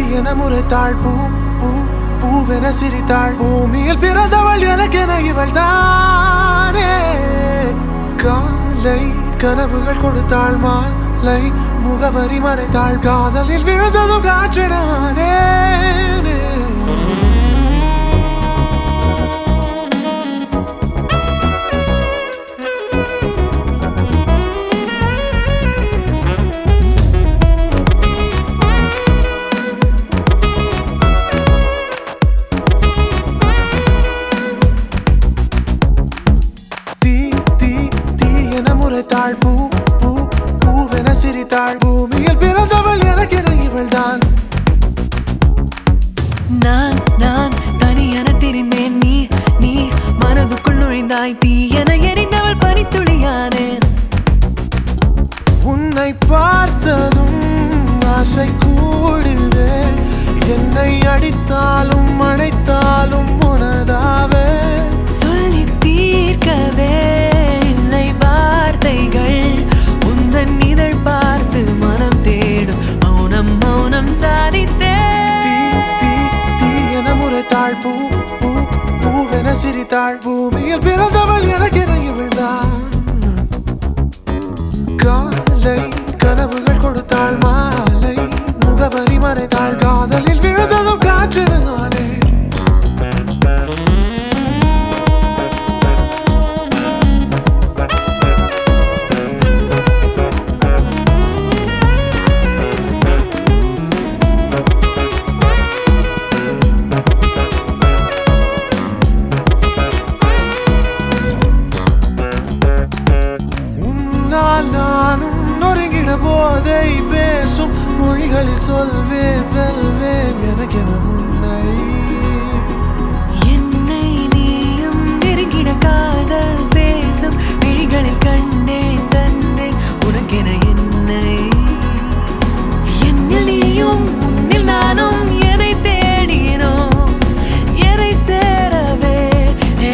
என முறைத்தாள் பூ பூ பூவென சிரித்தாள் பூமியில் பிறந்தவள் எனக்கென இவள் தானே காலை கனவுகள் கொடுத்தாள் மாலை முகவரி மறைத்தாள் காதலில் விழுந்ததும் காற்றினானே தீ தீ தீ என முறைத்தாள் பூ பூ பூவென சிரித்தாள் பூமியில் பிறந்தவள் எனக்கென இவள் தான் நான் நான் தனியென திரிந்தேன் நீ நீ மனதுக்குள் நுழைந்தாய் தீயென எரிந்தவள் பனித்துளியானேன் உன்னை பார்த்ததும் ஆசை கூடுதே என்னை அடித்தாலும் அணைத்தாலும் உனதாவே சொல்லி தீர்க்கவே இல்லை வார்த்தைகள் உந்தன் இதழ் பார்த்து மனம் தேடும் மௌனம் மௌனம் தீ சாதித்தே தீ தீ என முறைத்தாள் பூ பூ பூவென சிரித்தாள் பூமியில் பிறந்தவள் எனக்கென இவள்தான் காலை கனவுகள் கொடுத்தாள் மாலை முகவரி மறைத்தாள் காதலில் விழுந்ததும் காற்று நானே உன்னால் நானும் நொறுங்கிட போதை பேசும் மொழிகளில் சொல்வேன் வெல்வேன் எனக்கென உன்னை என்னை நீயும் நெருங்கிட காதல் பேசும் விழிகளில் கண்டேன் தந்தேன் உனக்கென என்னை என்னில் நீயும் உன்னில் நானும் எதை தேடினோம் எதை சேரவே தீ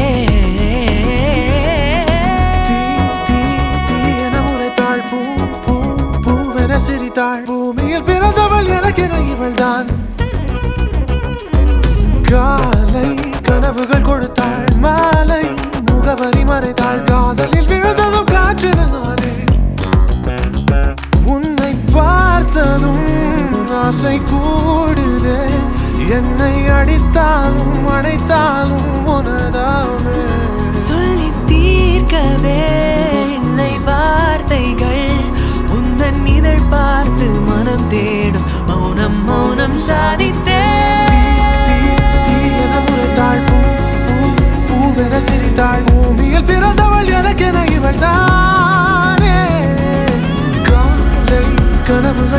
தீ தீ என முறைத்தாள் பூ பூ பூவென சிரித்தாள் பூமியில் பிறந்தவள் எனக்கென இவள்தான் காலை கனவுகள் கொடுத்தாள் மாலை முகவரி மறைத்தாள் காதலில் விழுந்ததும் காற்று நானே உன்னை பார்த்ததும் ஆசை கூடுதே என்னை அடித்தாலும் அணைத்தாலும் உனதாவே சொல்லி தீர்க்கவே இல்லை வார்த்தைகள் உந்தன் இதழ் பார்த்து மனம் தேடும் மௌனம் மௌனம் சாதித்தே தீ தீ என முறைத்தாள் பூ பூ பூவென சிரித்தாள் பூமியில் பிறந்தவள் எனக்கென இவள் தானே காலை கனவுகள்